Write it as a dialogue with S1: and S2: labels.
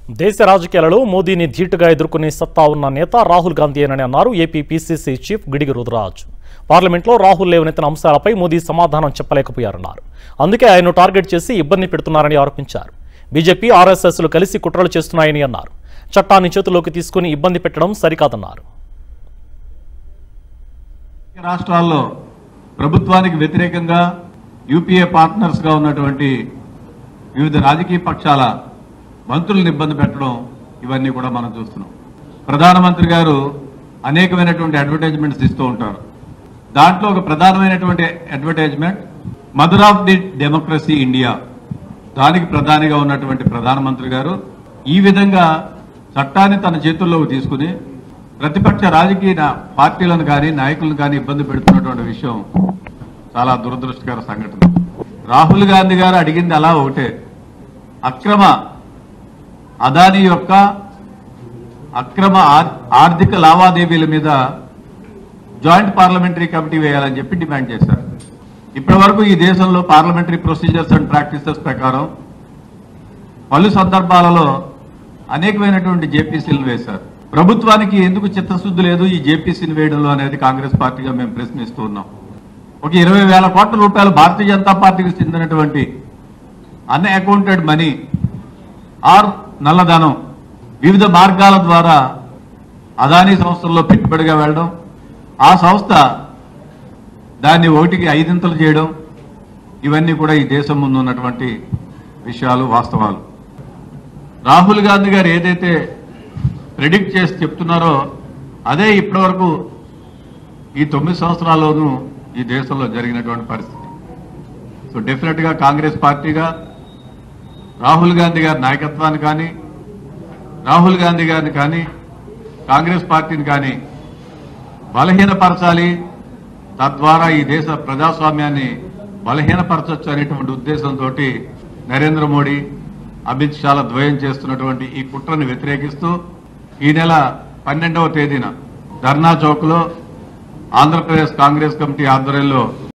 S1: దేశ రాజకీయాలలో మోదీని ధీటుగా ఎదుర్కొనే సత్తా ఉన్న నేత రాహుల్ గాంధీయేనని అన్నారు AP PCC chief Gidugu Rudraraju పార్లమెంట్లో రాహుల్ లేవనెత్తిన అంశాలపై మోదీ సమాధానం చెప్పలేకపోయారన్నారు అందుకే ఆయన్ను టార్గెట్ చేసి ఇబ్బంది పెడుతున్నారని ఆరోపించారు బీజేపీ ఆర్ఎస్ఎస్లు కలిసి కుట్రలు చేస్తున్నాయని అన్నారు చట్టాన్ని చేతుల్లోకి తీసుకుని ఇబ్బంది పెట్టడం సరికాదన్నారు
S2: రాష్ట్రాల్లో ప్రభుత్వానికి వ్యతిరేకంగా యూపీఏ పార్ట్నర్స్ గా ఉన్నటువంటి వివిధ రాజకీయ పక్షాల మంత్రులను ఇబ్బంది పెట్టడం ఇవన్నీ కూడా మనం చూస్తున్నాం ప్రధానమంత్రి గారు అనేకమైనటువంటి అడ్వర్టైజ్మెంట్స్ ఇస్తూ ఉంటారు దాంట్లో ఒక ప్రధానమైనటువంటి advertisement mother of the democracy India దానికి ప్రధానిగా ఉన్నటువంటి ప్రధానమంత్రి గారు ఈ విధంగా చట్టాన్ని తన చేతుల్లోకి తీసుకుని ప్రతిపక్ష రాజకీయ నా- పార్టీలను కానీ నాయకులను కానీ ఇబ్బంది పెడుతున్నటువంటి విషయం చాలా దురదృష్టకర సంఘటన రాహుల్ గాంధీ గారు అడిగింది అలా ఒకటే అక్రమ అదానీ యొక్క అక్రమ ఆర్- ఆర్థిక లావాదేవీల మీద జాయింట్ పార్లమెంటరీ కమిటీ వేయాలని చెప్పి డిమాండ్ చేశారు ఇప్పటి వరకు ఈ దేశంలో పార్లమెంటరీ ప్రొసీజర్స్ అండ్ ప్రాక్టీసెస్ ప్రకారం పలు సందర్భాలలో అనేకమైనటువంటి జేపీసీలను వేశారు ప్రభుత్వానికి ఎందుకు చిత్తశుద్ధి లేదు ఈ జేపీసీని వేయడంలో అనేది కాంగ్రెస్ పార్టీగా మేము ప్రశ్నిస్తూ ఉన్నాం ఒక ఇరవై వేల కోట్ల రూపాయలు భారతీయ జనతా పార్టీకి చెందినటువంటి అన్ అకౌంటెడ్ మనీ ఆర్ నల్లధనం వివిధ మార్గాల ద్వారా అదానీ సంస్థల్లో పెట్టుబడిగా వెళ్ళడం ఆ సంస్థ దాన్ని ఒకటికి ఐదింతలు చేయడం ఇవన్నీ కూడా ఈ దేశం ముందు ఉన్నటువంటి విషయాలు వాస్తవాలు రాహుల్ గాంధీ గారు ఏదైతే ప్రెడిక్ట్ చేసి చెప్తున్నారో అదే ఇప్పటివరకు ఈ తొమ్మిది సంవత్సరాల్లోనూ ఈ దేశంలో జరిగినటువంటి పరిస్థితి సో డెఫినెట్ గా కాంగ్రెస్ పార్టీగా రాహుల్ గాంధీ గారి నాయకత్వాన్ని కానీ రాహుల్ గాంధీ గారిని కానీ కాంగ్రెస్ పార్టీని కానీ బలహీనపరచాలి తద్వారా ఈ దేశ ప్రజాస్వామ్యాన్ని బలహీనపరచొచ్చు అనేటువంటి ఉద్దేశంతో నరేంద్ర మోడీ అమిత్ షాల ద్వయం చేస్తున్నటువంటి ఈ కుట్రను వ్యతిరేకిస్తూ ఈ నెల పన్నెండవ తేదీన ధర్నా చౌక్ లో ఆంధ్రప్రదేశ్ కాంగ్రెస్ కమిటీ ఆధ్వర్యంలో